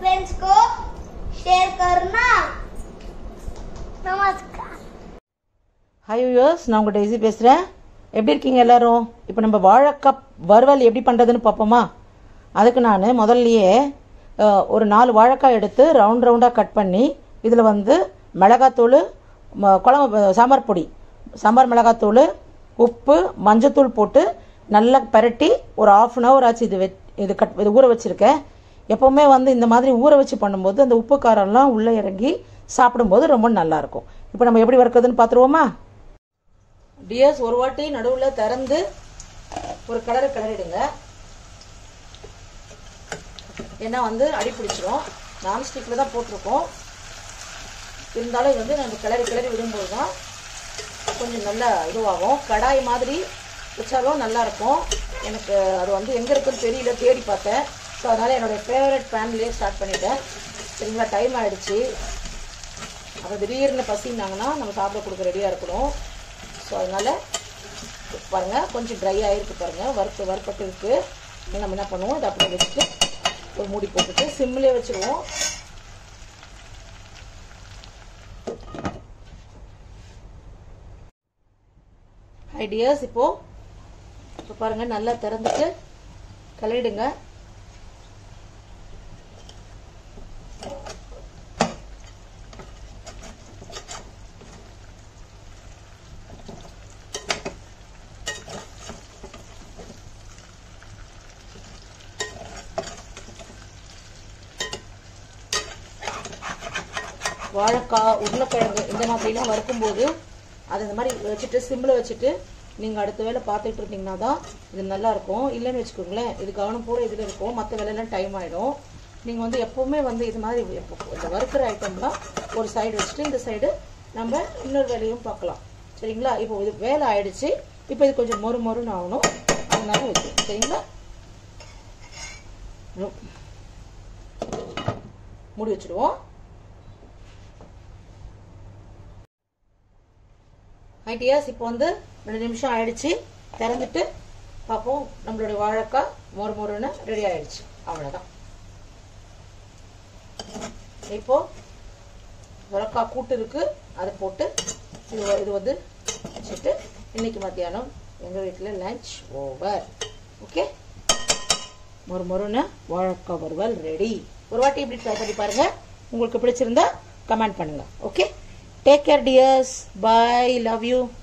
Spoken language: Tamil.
फ्रेंड्स को शेयर करना नमस्कार ஹாய் யூஸ் நான் உங்கள் டெய்ஸி பேசுகிறேன் எப்படி இருக்கீங்க எல்லாரும் இப்போ நம்ம வாழைக்காய் வறுவல் எப்படி பண்ணுறதுன்னு பார்ப்போமா அதுக்கு நான் முதல்லையே அஹ், ஒரு நாலு வாழைக்காய் எடுத்து ரவுண்ட் ரவுண்டாக கட் பண்ணி இதில் வந்து மிளகாத்தூள் ம- குழம்பு சாம்பார் பொடி சாம்பார் மிளகாத்தூள் உப்பு மஞ்சத்தூள் போட்டு நல்லா பிரட்டி ஒரு ஆஃப் அன் ஹவர் ஆச்சு இது வெ இது கட் இது ஊற வச்சுருக்கேன் எப்போவுமே வந்து இந்த மாதிரி ஊற வச்சு பண்ணும்போது அந்த உப்பு காரம்லாம் உள்ளே இறங்கி சாப்பிடும்போது ரொம்ப நல்லாயிருக்கும் இப்போ நம்ம எப்படி வறுக்கிறதுன்னு பார்த்துருவோமா டியர்ஸ் ஒரு வாட்டி நடுவில் திறந்து ஒரு கலரை கிளறிடுங்க ஏன்னா வந்து அடி பிடிச்சிரும் நான்ஸ்டிக்கில் தான் போட்டிருக்கோம் இருந்தாலும் இது வந்து நம்ம கிளறி கிளறி விடும்போது தான் கொஞ்சம் நல்லா இதுவாகும் கடாய் மாதிரி வச்சாலும் நல்லா இருக்கும் எனக்கு அது வந்து எங்கே இருக்குன்னு தெரியல தேடி பார்த்தேன் ஸோ அதனால் என்னோட ஃபேவரட் பேன்லேயே ஸ்டார்ட் பண்ணிட்டேன் சரிங்களா டைம் ஆயிடுச்சு அப்புறம் திடீர்னு பசினாங்கன்னா நம்ம சாப்பிட கொடுக்க ரெடியாக இருக்கணும் ஸோ அதனால் பாருங்கள் கொஞ்சம் ட்ரை ஆகிருக்கு பாருங்கள் வறுத்து வறுப்பட்டு இருக்கு இனி நம்ம என்ன பண்ணுவோம் இதை அப்படியே வச்சுட்டு ஒரு மூடி போட்டுட்டு சிம்லேயே வச்சுருவோம் ஐடியாஸ் இப்போ இப்போ பாருங்க நல்லா திறந்துட்டு கலரிடுங்க வாழைக்காய் உருளைக்கிழங்கு இந்த மாதிரிலாம் வறுக்கும்போது அதை இந்த மாதிரி வச்சுட்டு சிம்மில் வச்சுட்டு நீங்கள் அடுத்த வேலை பார்த்துட்டு இருந்தீங்கன்னா தான் இது நல்லா இருக்கும் இல்லைன்னு வச்சுக்கோங்களேன் இது கவனம் பூரா இதில் இருக்கும் மற்ற வேலையெல்லாம் டைம் ஆகிடும் நீங்கள் வந்து எப்போவுமே வந்து இது மாதிரி எப்போ- இந்த வறுக்கிற ஐட்டம்லாம் ஒரு சைடு வச்சுட்டு இந்த சைடு நம்ம இன்னொரு வேலையும் பார்க்கலாம் சரிங்களா இப்போ இது வேலை ஆயிடுச்சு இப்போ இது கொஞ்சம் மொறு மொறுன்னு ஆகணும் அதனால வைக்கும் சரிங்களா ம். மூடி வச்சுடுவோம் ஐடியாஸ் இப்போ வந்து ரெண்டு நிமிஷம் ஆயிடுச்சு திறந்துட்டு பார்ப்போம் நம்மளுடைய வாழைக்காய் மொறு மொறுன்னு ரெடி ஆயிடுச்சு அவ்வளோதான் இப்போ வாழைக்காய் கூட்டு இருக்கு அதை போட்டு இது வ- இது வந்து வச்சுட்டு இன்னைக்கு மத்தியானம் எங்கள் வீட்டில் லஞ்ச் ஓவர் ஓகே மொறு மொறுன்னு வாழைக்காய் வறுவல் ரெடி ஒரு வாட்டி இப்படி ட்ரை பண்ணி பாருங்க உங்களுக்கு பிடிச்சிருந்தா கமெண்ட் பண்ணுங்க okay take care dears bye love you